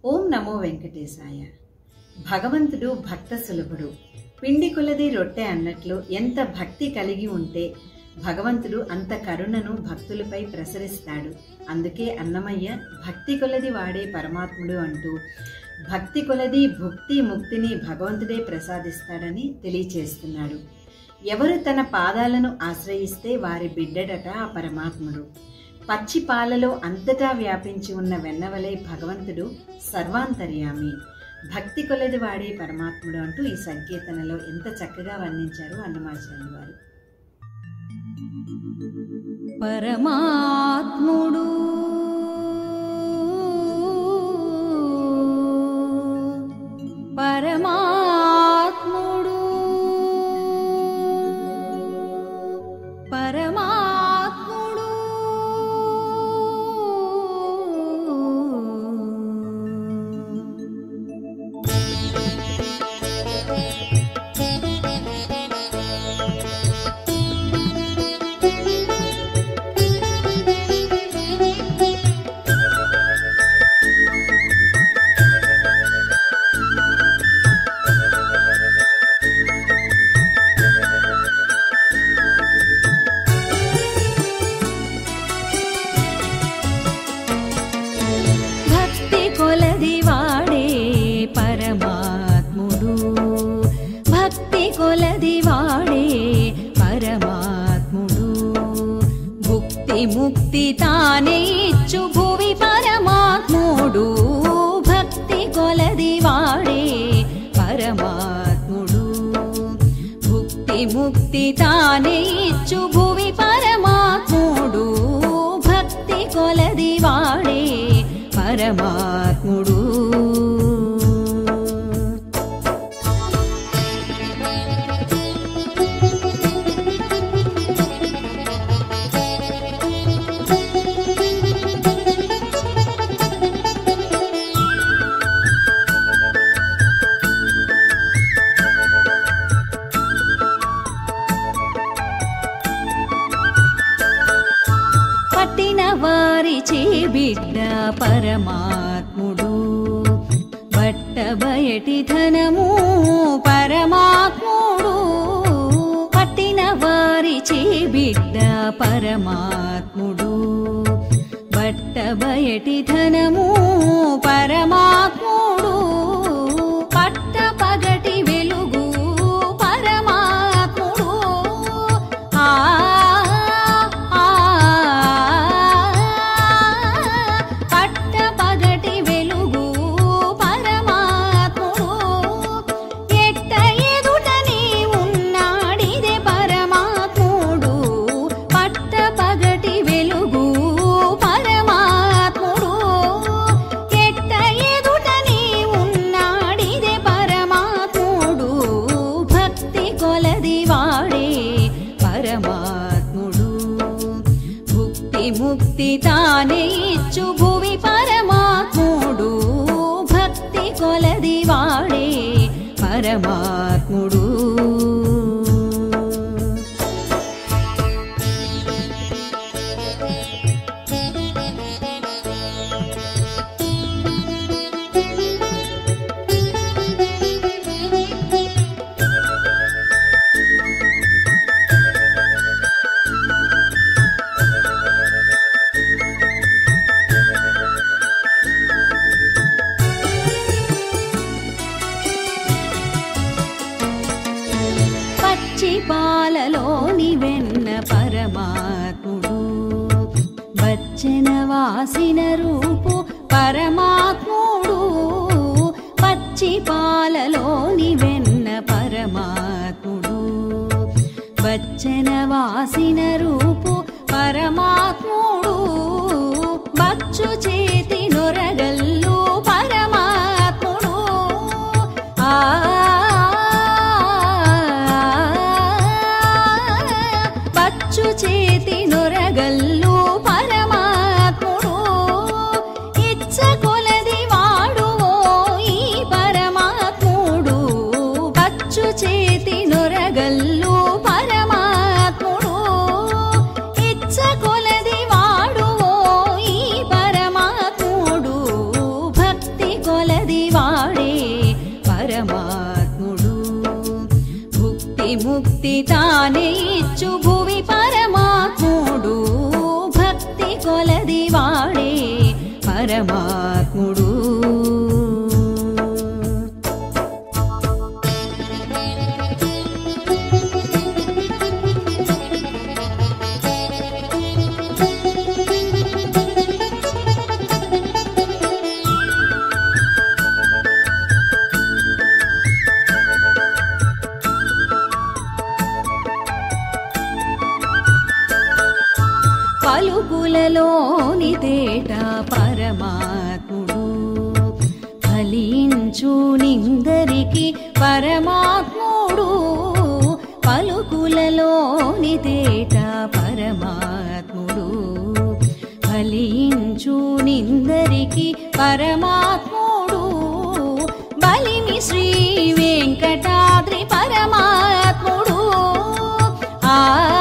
ఓం నమో వెంకటేశాయ భగవంతుడు భక్త సులభుడు పిండి కొలది రొట్టె అన్నట్లు ఎంత భక్తి కలిగి ఉంటే భగవంతుడు అంత కరుణను భక్తులపై ప్రసరిస్తాడు అందుకే అన్నమయ్య భక్తి కొలది వాడే పరమాత్ముడు అంటూ భక్తి కొలది భుక్తి ముక్తిని భగవంతుడే ప్రసాదిస్తాడని తెలియచేస్తున్నాడు ఎవరు తన పాదాలను ఆశ్రయిస్తే వారి బిడ్డడట ఆ పరమాత్ముడు పచ్చి పాలలో అంతటా వ్యాపించి ఉన్న వెన్నవలే భగవంతుడు సర్వాంతర్యామి భక్తి కొలది వాడే పరమాత్ముడు అంటూ ఈ సంకీర్తనలో ఎంత చక్కగా వర్ణించారు అన్నమాచార్య వారు పరమాత్ముడు పరమాత్ముడు పరమాత్ముడు భక్తి కొలది వాడే పరమాత్ముడు భక్తి కొలది వాడే పరమాత్ముడు భుక్తి ముక్తి తానే ఇచ్చు భువి పరమాత్ముడు భక్తి కొలది వాడే పరమాత్ముడు భుక్తి ముక్తి తానే ఇచ్చు భువి పరమాత్ముడు భక్తి కొలది వాడే పరమాత్ముడు పట్టిన వారి బిడ్డ పరమాత్ముడు బట్ట బయటి ధనము పరమాత్ముడు పట్టిన వారి బిడ్డ పరమాత్ముడు బట్ట బయటి ధనము పరమాత్ముడు పట్ట పగటి వెలుగు పరమాత్ముడు ఆ ఆ, పట్ట పగటి వెలుగు పరమాత్ముడు ఎట్ట ఎదుటనే ఉన్నాడిదే పరమాత్ముడు పట్ట పగటి వెలుగు పరమాత్ముడు ఎట్ట ఎదుటనే ఉన్నాడిదే పరమాత్ముడు భక్తి కొలది వాడే పరమాత్ముడు భుక్తి ముక్తి తానే ఇచ్చు భువి పరమాత్ముడు భక్తి కొలది వాడే పరమాత్ముడు పచ్చి పాలలోని వెన్న పరమాత్ముడు వచ్చన వాసిన రూపు పరమాత్ముడు పచ్చి పాలలోని వెన్న పరమాత్ముడు వచ్చన వాసిన రూపు పరమాత్ముడు బచ్చు చేతి నొరగల్లు పరమాత్ముడు ఆ బచ్చు చేతి నొరగల్లు పరమాత్ముడు ఇచ్చ కొలది వాడు ఈ పరమాత్ముడు బచ్చు చేతి నొరగల్లు పరమాత్ముడు ఇచ్చ కొలది వాడు ఈ పరమాత్ముడు ముక్తి తానే ఇచ్చు భువి పరమాత్ముడు భక్తి కొలది వాడే పరమాత్ముడు పలుకులలోని తేట పరమాత్ముడు ఫలించు నిందరికి పరమాత్ముడు పలుకులలోని తేట పరమాత్ముడు ఫలించు నిందరికి పరమాత్ముడు బలిమి శ్రీ వెంకటాద్రి పరమాత్ముడు ఆ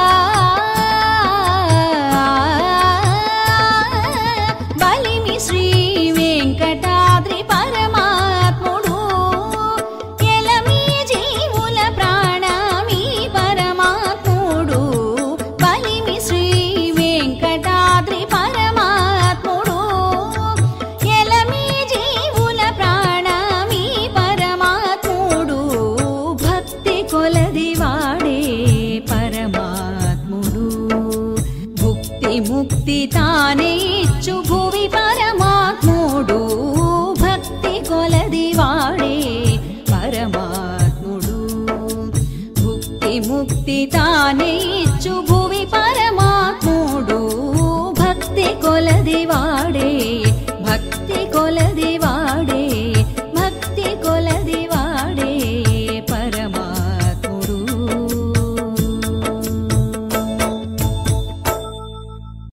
బలిమి శ్రీ వెంకటాద్రి పరమాత్ముడు ఎలమి జీవుల ప్రాణమి పరమాత్ముడు బలిమి శ్రీ వెంకటాద్రి పరమాత్ముడు ఎలమి జీవుల ప్రాణమి పరమాత్ముడు భక్తి కొలది వాడే పరమాత్ముడు భుక్తి ముక్తి తానే ఇచ్చు భువి పరమాత్ముడు భక్తి కొలది వాడే పరమాత్ముడు భుక్తి ముక్తి తానే ఇచ్చు భువి పరమాత్ముడు భక్తి కొలది వాడే